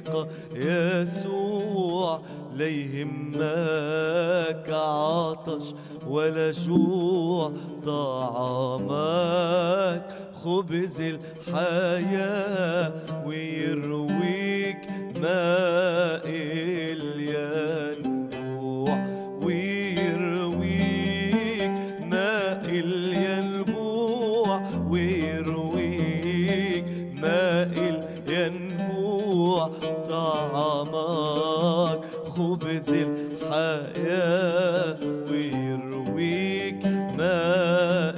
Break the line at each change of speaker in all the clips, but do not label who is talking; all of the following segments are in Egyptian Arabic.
طريقة يسوع لا يهمك عطش ولا جوع طعامك خبز الحياة ويرويك ماء الينبوع ويرويك ماء الينبوع ويرويك ماء الينبوع طعامك خبز الحياة ويرويك ماء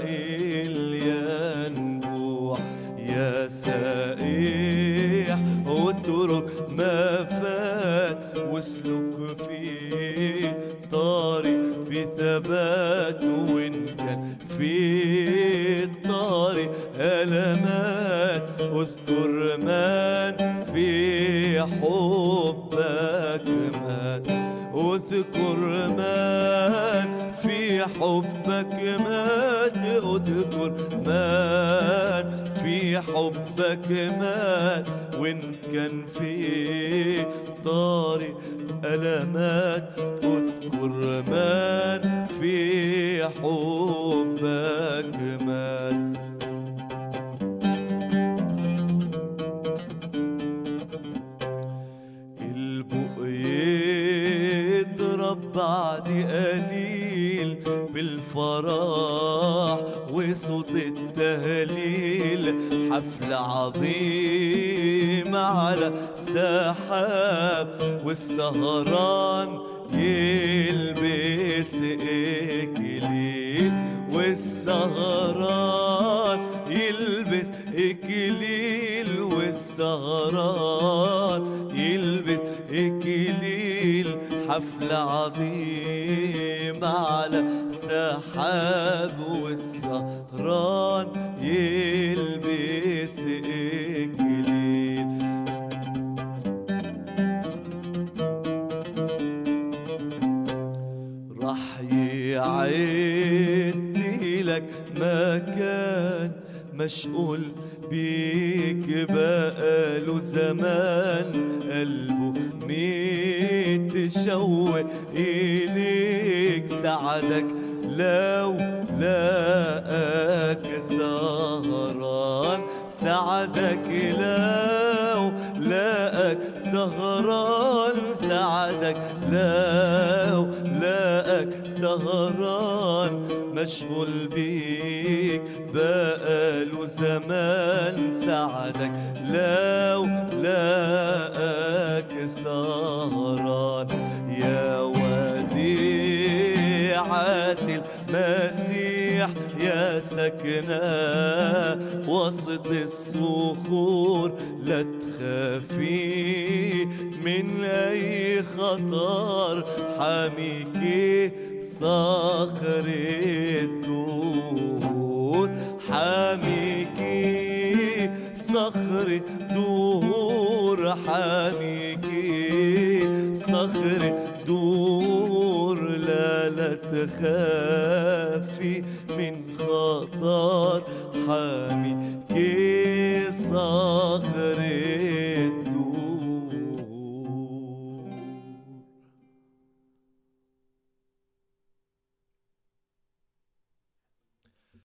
الينبوع يا سائح اترك ما فات واسلك في طريق بثبات وان كان في الطريق ألمات اذكر من في حبك مات اذكر من في حبك مات اذكر من في حبك مات وان كان في طارق ألمات اذكر من في حبك مات البق يضرب بعد قليل بالفرح وصوت التهليل حفل عظيم على سحاب والسهران يلبس إكليل والسهران يلبس إكليل والسهران يلبس إكليل حفل عظيم على سحاب والسهران يلبس إكليل راح يعدي لك مكان مشغول بيك بقاله زمان قلبه متشوق إليك سعدك لو لاقاك سهران سعدك لو لاقاك سهران سعدك لو لاقاك سهران مشغول بيك بقاله زمان سعدك لو لاقاك سهران يا وديعة المسيح يا سكنة وسط الصخور لا تخافي من أي خطر حاميكي صخر الدور حاميكي صخر دور حاميكي صخر دور لا لا تخافي من خطر حاميكي صخر